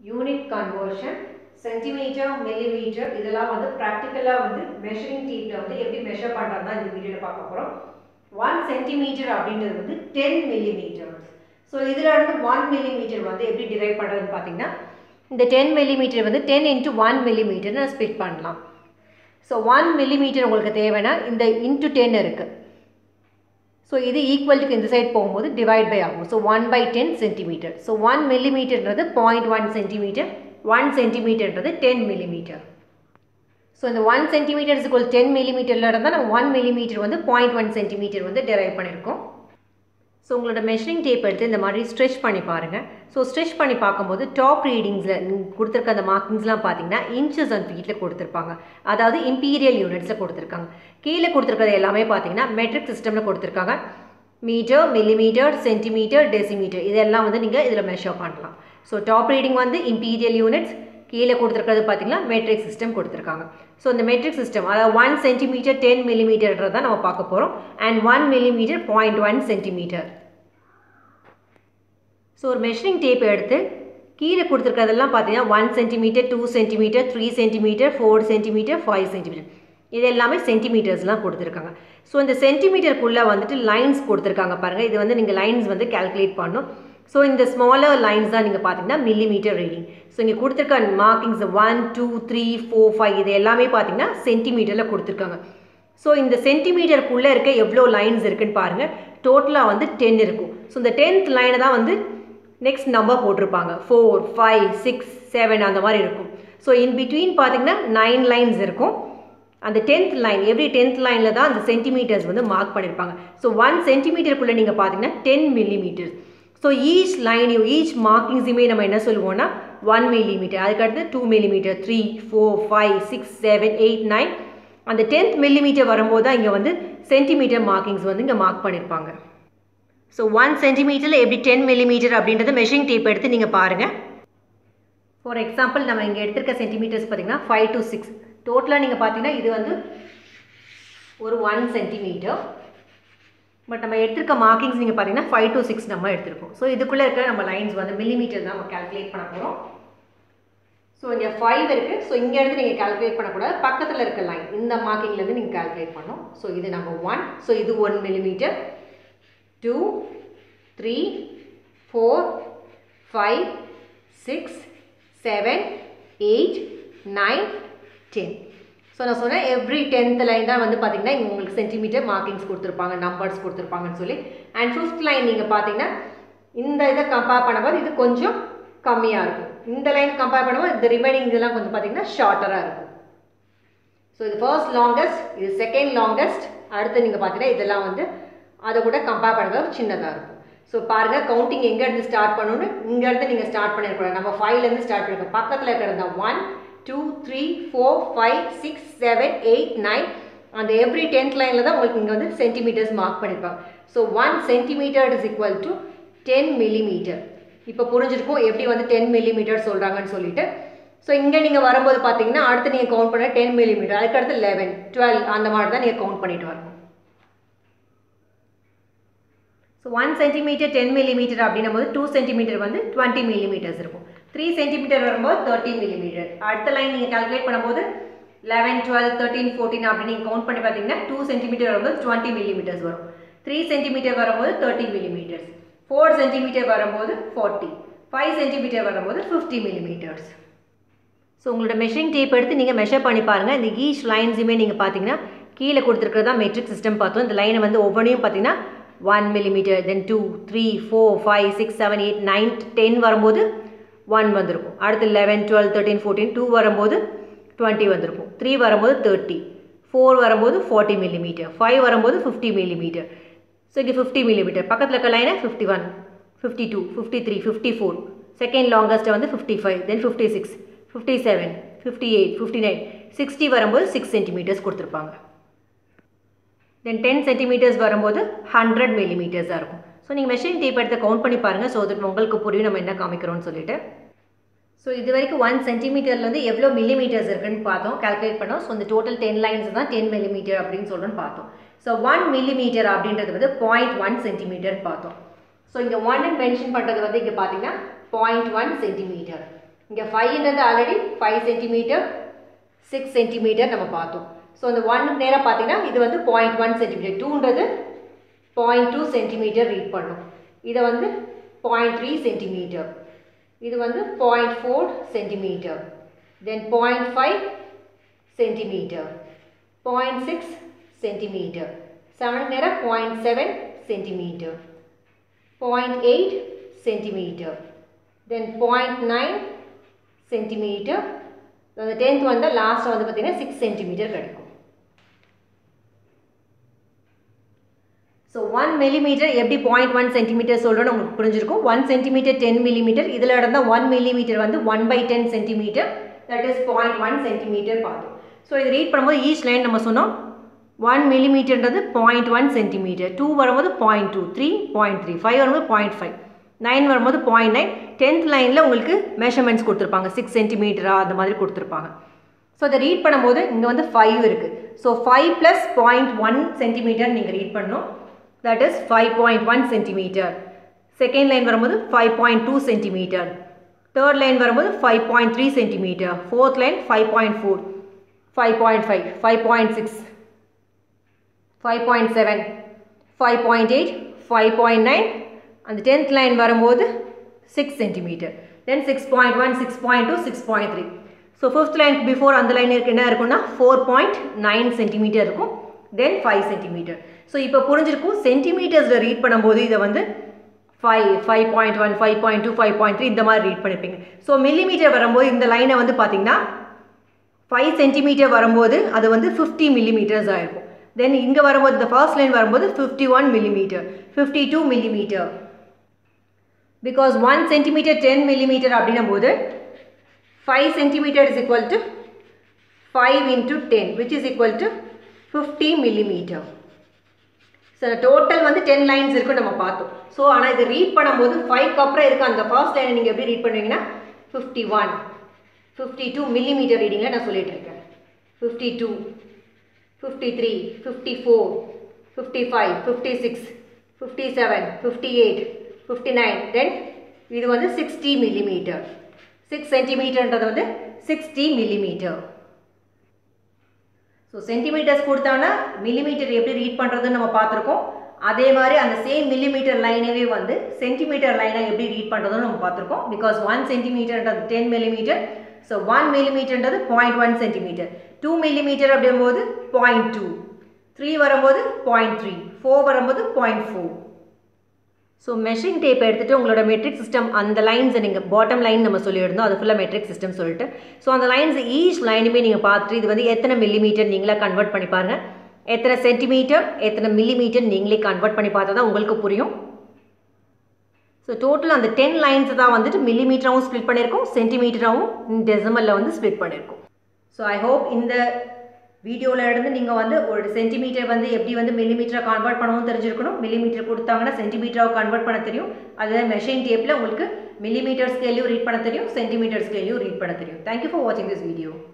unit conversion centimetre millimetre இதெல்லாம் வந்து ப்ராக்டிக்கலாக வந்து மெஷரிங் டீப்பில் வந்து எப்படி மெஷர் பண்ணுறது தான் இந்த வீடியோவில் பார்க்க போகிறோம் ஒன் சென்டிமீட்டர் அப்படின்றது வந்து டென் மில்லிமீட்டர் ஸோ இதில் இருந்து ஒன் மில்லிமீட்டர் வந்து எப்படி டிரைவ் பண்ணுறதுன்னு பார்த்தீங்கன்னா இந்த டென் மில்லிமீட்டர் வந்து டென் இன்ட்டு ஒன் மில்லிமீட்டர் நான் ஸ்பிட் பண்ணலாம் ஸோ ஒன் மில்லிமீட்டர் உங்களுக்கு தேவைன்னா இந்த இன்ட்டு டென் இருக்குது ஸோ இது ஈக்குவல்ட்டுக்கு இந்த சைட் போகும்போது டிவைட் பை ஆகும் so one by ten centimetre so one மில்லிமீட்டர்ன்றது பாயிண்ட் ஒன் சென்டிமீட்டர் ஒன் சென்டிமீட்டர்ன்றது டென் மில்லிமீட்டர் ஸோ இந்த ஒன் சென்டிமீட்டர் இஸ்க்குவல் டென் மில்லிமீட்டரில் இருந்தால் நம்ம ஒன் மில்லிமீட்டர் வந்து பாயிண்ட் ஒன் சென்டிமீட்டர் வந்து டெரைவ் பண்ணியிருக்கோம் ஸோ உங்களோட மெஷரிங் டேப் எடுத்து இந்த மாதிரி ஸ்ட்ரெச் பண்ணி பாருங்கள் ஸோ ஸ்ட்ரெச் பண்ணி பார்க்கும்போது டாப் ரீடிங்ஸில் கொடுத்துருக்க அந்த மார்க்கிங்ஸ்லாம் பார்த்தீங்கன்னா இன்ச்சஸ் அண்ட் ஃபீட்டில் கொடுத்துருப்பாங்க அதாவது இம்பீரியல் யூனிட்ஸில் கொடுத்துருக்காங்க கீழே கொடுத்துருக்கிறது எல்லாமே பார்த்தீங்கன்னா மெட்ரிக் சிஸ்டமில் கொடுத்துருக்காங்க மீட்டர் மில்லிமீட்டர் சென்டிமீட்டர் டெசிமீட்டர் இதெல்லாம் வந்து நீங்கள் இதில் மெஷர் பண்ணலாம் ஸோ டாப் ரீடிங் வந்து இம்பீரியல் யூனிட்ஸ் கீழே கொடுத்துருக்கிறது பார்த்தீங்கன்னா மெட்ரிக் சிஸ்டம் கொடுத்துருக்காங்க ஸோ இந்த மெட்ரிக் சிஸ்டம் அதாவது ஒன் சென்டிமீட்டர் டென் மில்லிமீட்டர் தான் நம்ம பார்க்க போகிறோம் and one millimetre point one centimetre so ஒரு மெஷரிங் டேப் எடுத்து கீழே கொடுத்துருக்கிறதெல்லாம் பார்த்தீங்கன்னா one centimetre two centimetre three centimetre four centimetre five centimetre இது எல்லாமே சென்டிமீட்டர்ஸ்லாம் கொடுத்துருக்காங்க ஸோ இந்த சென்டிமீட்டருக்குள்ளே வந்துட்டு லைன்ஸ் கொடுத்துருக்காங்க பாருங்கள் இது வந்து நீங்கள் லைன்ஸ் வந்து கேல்குலேட் பண்ணணும் ஸோ இந்த ஸ்மாலர் லைன்ஸ் தான் நீங்கள் பார்த்தீங்கன்னா மில்லிமீட்டர் ரீடிங் ஸோ இங்கே கொடுத்துருக்க markings one two three four five இது எல்லாமே பார்த்தீங்கன்னா சென்டிமீட்டரில் கொடுத்துருக்காங்க ஸோ இந்த சென்டிமீட்டருக்குள்ளே இருக்க எவ்வளோ லைன்ஸ் இருக்குன்னு பாருங்கள் டோட்டலாக வந்து டென் இருக்கும் ஸோ இந்த டென்த் லைனை தான் வந்து நெக்ஸ்ட் நம்பர் போட்டிருப்பாங்க ஃபோர் ஃபைவ் சிக்ஸ் செவன் அந்த மாதிரி இருக்கும் ஸோ இன் பிட்வீன் பார்த்தீங்கன்னா நைன் லைன்ஸ் இருக்கும் அந்த டென்த் லைன் எவ்ரி டென்த் லைனில் தான் அந்த சென்டிமீட்டர்ஸ் வந்து மார்க் பண்ணியிருப்பாங்க ஸோ ஒன் சென்டிமீட்டருக்குள்ளே நீங்கள் பார்த்தீங்கன்னா டென் மில்லிமீட்டர்ஸ் ஸோ ஈச் லைனையும் ஈச் மார்க்கிங்ஸுமே நம்ம என்ன சொல்லுவோம்னா ஒன் மில்லிமீட்டர் அதுக்கடுத்து two millimetre three four five six seven eight nine அந்த டென்த் மில்லிமீட்டர் வரும்போது தான் இங்கே வந்து சென்டிமீட்டர் மார்க்கிங்ஸ் வந்து இங்கே மார்க் பண்ணியிருப்பாங்க ஸோ ஒன் சென்டிமீட்டரில் எப்படி டென் மில்லிமீட்டர் அப்படின்றத மெஷரிங் டேப் எடுத்து நீங்கள் பாருங்கள் ஃபார் எக்ஸாம்பிள் நம்ம இங்கே எடுத்திருக்க சென்டிமீட்டர்ஸ் பார்த்தீங்கன்னா ஃபைவ் டு சிக்ஸ் டோட்டலாக நீங்கள் பார்த்தீங்கன்னா இது வந்து ஒரு ஒன் சென்டிமீட்டர் பட் நம்ம எடுத்திருக்க மார்க்கிங்ஸ் நீங்கள் பார்த்தீங்கன்னா ஃபைவ் டு சிக்ஸ் நம்ம எடுத்திருக்கோம் ஸோ இதுக்குள்ளே இருக்கிற நம்ம லைன்ஸ் வந்து மில்லிமீட்டர் தான் நம்ம கேல்குலேட் பண்ண போகிறோம் ஸோ இங்கே ஃபைவ் இருக்குது ஸோ இங்கேருந்து நீங்கள் கால்குலேட் பண்ணக்கூடாது பக்கத்தில் இருக்க லைன் இந்த மார்க்கிங்லேருந்து நீங்கள் கால்குலேட் பண்ணணும் ஸோ இது நம்பர் ஒன் ஸோ இது one millimetre two three four five six seven eight nine ten so நான் சொன்னேன் எவ்ரி டென்த் லைன் தான் வந்து பார்த்தீங்கன்னா இங்கே உங்களுக்கு சென்டிமீட்டர் மார்க்கிங்ஸ் கொடுத்துருப்பாங்க நம்பர்ஸ் கொடுத்துருப்பாங்கன்னு சொல்லி அண்ட் ஃபிஃப்த் லைன் நீங்கள் பார்த்தீங்கன்னா இந்த இதை கம்பேர் பண்ணும்போது இது கொஞ்சம் கம்மியாக இருக்கும் இந்த லைன் கம்பேர் பண்ணும்போது இந்த ரிமைனிங் இதெல்லாம் கொஞ்சம் பார்த்தீங்கன்னா ஷார்ட்டராக இருக்கும் ஸோ இது ஃபர்ஸ்ட் லாங்கஸ்ட் இது செகண்ட் லாங்கஸ்ட் அடுத்து நீங்கள் பார்த்தீங்கன்னா இதெல்லாம் வந்து அதை கூட கம்பேர் பண்ணுறது சின்னதாக இருக்கும் ஸோ பாருங்கள் கவுண்டிங் எங்கேருந்து ஸ்டார்ட் பண்ணணும்னு இங்கேருந்து நீங்கள் ஸ்டார்ட் பண்ணிருக்கூடாது நம்ம ஃபைவ்லேருந்து ஸ்டார்ட் பண்ணிருக்கோம் பக்கத்தில் இருக்கிறது one two three four five six seven eight nine அந்த எவ்ரி டென்த் லைனில் தான் உங்களுக்கு இங்கே வந்து சென்டிமீட்டர்ஸ் மார்க் பண்ணியிருப்பாங்க so one centimetre is equal to ten millimetre இப்போ புரிஞ்சிருக்கும் எப்படி வந்து டென் மில்லிமீட்டர் சொல்கிறாங்கன்னு சொல்லிட்டு ஸோ இங்கே நீங்கள் வரும்போது பார்த்தீங்கன்னா அடுத்து நீங்கள் கவுண்ட் பண்ண டென் மில்லிமீட்டர் அதுக்கடுத்து லெவன் டுவெல் அந்த மாதிரி தான் நீங்கள் கவுண்ட் பண்ணிட்டு வரணும் so one centimetre ten millimetre அப்படின்னும் போது டூ சென்டிமீட்டர் வந்து டுவெண்ட்டி மில்லிமீட்டர்ஸ் இருக்கும் த்ரீ சென்டிமீட்டர் வரும்போது தேர்ட்டி மில்லிமீட்டர் அடுத்த லைன் நீங்கள் கால்குலேட் பண்ணும்போது லெவன் டுவெல் தேர்ட்டின் ஃபோர்டீன் அப்படின்னு நீங்கள் கவுண்ட் பண்ணி பார்த்தீங்கன்னா டூ சென்டிமீட்டர் வரும்போது டுவெண்ட்டி மில்லிமீட்டர்ஸ் வரும் த்ரீ சென்டிமீட்டர் வரும்போது தேர்ட்டி மில்லிமீட்டர்ஸ் ஃபோர் சென்டிமீட்டர் வரும்போது ஃபார்ட்டி ஃபைவ் சென்டிமீட்டர் வரும்போது ஃபிஃப்டி மில்லிமீட்டர்ஸ் ஸோ உங்களோட மெஷரிங் டேப் எடுத்து நீங்கள் மெஷர் பண்ணி பாருங்கள் இந்த ஈச் லைன்ஸுமே நீங்கள் பார்த்தீங்கன்னா கீழே கொடுத்துருக்கிறதா மெட்ரிக் சிஸ்டம் பார்த்தோம் இந்த லைனை வந்து ஒவ்வொன்றையும் பார்த்தீங்கன்னா one millimetre then two three four five six seven eight nine ten வரும்போது ஒன் வந்திருக்கும் அடுத்து eleven twelve thirteen fourteen two வரும்போது டுவெண்ட்டி வந்திருக்கும் த்ரீ வரும்போது தேர்ட்டி ஃபோர் வரும்போது ஃபார்ட்டி மில்லிமீட்டர் ஃபைவ் வரும்போது ஃபிஃப்டி மில்லிமீட்டர் ஸோ இங்கே ஃபிஃப்டி மில்லிமீட்டர் பக்கத்தில் இருக்க லைனை fifty one fifty two fifty three fifty four second லாங்கஸ்ட்டை வந்து fifty five then fifty six fifty seven fifty eight fifty nine sixty வரும்போது six centimetres கொடுத்துருப்பாங்க then ten centimetres வரும்போது hundred மில்லிமீட்டர்ஸாக இருக்கும் ஸோ நீங்கள் மெஷரிங் டேப் எடுத்து கவுண்ட் பண்ணி பாருங்கள் ஸோ தட் உங்களுக்கு புரியும் நம்ம என்ன காமிக்கிறோம்னு சொல்லிட்டு ஸோ இது வரைக்கும் ஒன் சென்டிமீட்டர்லேருந்து எவ்வளோ மில்லிமீட்டர்ஸ் இருக்குன்னு பார்த்தோம் கால்குலேட் பண்ணோம் ஸோ இந்த டோட்டல் டென் லைன்ஸ் தான் டென் மில்லிமீட்டர் அப்படின்னு சொல்கிறோன்னு பார்த்தோம் ஸோ ஒன் மில்லிமீட்டர் அப்படின்றது வந்து பாயிண்ட் ஒன் சென்டிமீட்டர் பார்த்தோம் ஸோ இங்கே ஒன்னு மென்ஷன் பண்ணுறது வந்து இங்கே பார்த்தீங்கன்னா பாயிண்ட் ஒன் சென்டிமீட்டர் இங்கே ஃபைவ்ன்றது already five centimetre six centimetre நம்ம பார்த்தோம் ஸோ அந்த ஒன் நேரம் பார்த்தீங்கன்னா இது வந்து பாயிண்ட் ஒன் சென்டிமீட்டர் டூன்றது பாயிண்ட் டூ சென்டிமீட்டர் ரீட் பண்ணும் இதை வந்து பாயிண்ட் த்ரீ சென்டிமீட்டர் இது வந்து point four centimetre then point five centimetre point six centimetre seven நேரம் point seven centimetre point eight centimetre then point nine centimetre அந்த tenth வந்து last வந்து பார்த்தீங்கன்னா சிக்ஸ் சென்டிமீட்டர் கிடைக்கும் ஸோ ஒன் மில்லிமீட்டர் எப்படி point one centimetre சொல்கிறோன்னு உங்களுக்கு புரிஞ்சிருக்கும் ஒன் சென்டிமீட்டர் டென் மில்லிமீட்டர் இதில் இருந்தால் ஒன் மில்லிமீட்டர் வந்து one by ten centimetre that is point one centimetre பார்த்தோம் ஸோ இது ரீட் பண்ணும்போது ஈச் லைன் நம்ம சொன்னோம் ஒன் மில்லிமீட்டர்ன்றது பாயிண்ட் ஒன் சென்டிமீட்டர் டூ வரும்போது point two three point three five வரும்போது பாயிண்ட் ஃபைவ் நைன் வரும்போது பாயிண்ட் நைன் டென்த் லைனில் உங்களுக்கு மெஷர்மெண்ட்ஸ் கொடுத்துருப்பாங்க சிக்ஸ் சென்டிமீட்டரா அந்த மாதிரி கொடுத்துருப்பாங்க ஸோ அதை ரீட் பண்ணும்போது இங்கே வந்து ஃபைவ் இருக்குது so five plus point one centimetre நீங்கள் ரீட் பண்ணணும் that is five point one centimetre second line வரும்போது five point two centimetre third line வரும்போது five point three centimetre fourth line five point four five point five five point six five point seven five point eight five point nine அந்த tenth line வரும்போது six centimetre then six point one six point two six point three so fifth line before அந்த line இருக்கு என்ன இருக்குன்னா four point nine centimetre இருக்கும் தென் five centimetre so இப்போ புரிஞ்சிருக்கும் சென்டிமீட்டர்ஸில் read பண்ணும்போது இதை வந்து five five point one five point two five point three இந்த மாதிரி ரீட் பண்ணியிருப்பீங்க ஸோ மில்லிமீட்டர் வரும்போது இந்த லைனை வந்து பார்த்தீங்கன்னா ஃபைவ் சென்டிமீட்டர் வரும்போது அது வந்து ஃபிஃப்டி மில்லிமீட்டர்ஸ் ஆயிருக்கும் தென் இங்கே வரும்போது இந்த ஃபர்ஸ்ட் லைன் வரும்போது fifty one millimetre fifty two millimetre because one centimetre ten millimetre அப்படின்னும் போது five centimetre is equal to five into ten which is equal to fifty millimetre so total வந்து ten lines இருக்குன்னு நம்ம பார்த்தோம் so ஆனால் இது read பண்ணும்போது ஃபைவ்க்கு அப்புறம் இருக்க அந்த ஃபர்ஸ்ட் லைனை நீங்கள் எப்படி ரீட் பண்ணுவீங்கன்னா fifty one fifty two millimetre ரீடிங்கில் நான் சொல்லிட்டு இருக்கேன் fifty two fifty three fifty four fifty five fifty six fifty seven fifty eight fifty nine then இது வந்து சிக்ஸ்டி மில்லிமீட்டர் சிக்ஸ் சென்டிமீட்டர்ன்றது வந்து சிக்ஸ்டி மில்லிமீட்டர் ஸோ சென்டிமீட்டர்ஸ் கொடுத்தாங்கன்னா மில்லிமீட்டர் எப்படி ரீட் பண்ணுறதுன்னு நம்ம பார்த்துருக்கோம் அதே மாதிரி அந்த சேம் மில்லிமீட்டர் லைனவே வந்து சென்டிமீட்டர் லைனை எப்படி ரீட் பண்ணுறதுன்னு நம்ம பார்த்துருக்கோம் பிகாஸ் ஒன் சென்டிமீட்டர்ன்றது டென் மில்லிமீட்டர் ஸோ ஒன் மில்லிமீட்டர்ன்றது point one centimetre two millimetre அப்படிங்கும்போது பாயிண்ட் டூ த்ரீ வரும்போது பாயிண்ட் த்ரீ ஃபோர் வரும்போது point four so measuring tape எடுத்துகிட்டு உங்களோட மெட்ரிக் சிஸ்டம் அந்த லைன்ஸை நீங்கள் பாட்டம் லைன் நம்ம சொல்லியிருந்தோம் அது ஃபுல்லாக மெட்ரிக் சிஸ்டம் சொல்லிட்டு ஸோ அந்த லைன்ஸ் ஈச் லைனுமே நீங்கள் பார்த்துட்டு இது வந்து எத்தனை மில்லிமீட்டர் நீங்களே கன்வெர்ட் பண்ணி பாருங்கள் எத்தனை சென்டிமீட்டர் எத்தனை மில்லிமீட்டர் நீங்களே கன்வெர்ட் பண்ணி பார்த்தா தான் உங்களுக்கு புரியும் ஸோ டோட்டல் அந்த டென் லைன்ஸ் தான் வந்துட்டு மில்லிமீட்டராகவும் ஸ்ப்ளிட் பண்ணியிருக்கோம் சென்டிமீட்டராகவும் டெசிமலில் வந்து ஸ்ப்ளிட் பண்ணியிருக்கோம் ஸோ ஐ ஹோப் இந்த வீடியோவில் இருந்து நீங்கள் வந்து ஒரு சென்டிமீட்டர் வந்து எப்படி வந்து மில்லிமீட்டராக கன்வெர்ட் பண்ணவும் தெரிஞ்சிருக்கணும் மில்லிமீட்டர் கொடுத்தாங்கன்னா சென்டிமீட்டராக கன்வெர்ட் பண்ண தெரியும் அதுதான் மெஷின் டேப்பில் உங்களுக்கு மில்லிமீட்டர் ஸ்கேலையும் ரீட் பண்ண தெரியும் சென்டிமீட்டர் ஸ்கேலையும் ரீட் பண்ண தெரியும் தேங்க்யூ ஃபார் வாட்சிங் திஸ் வீடியோ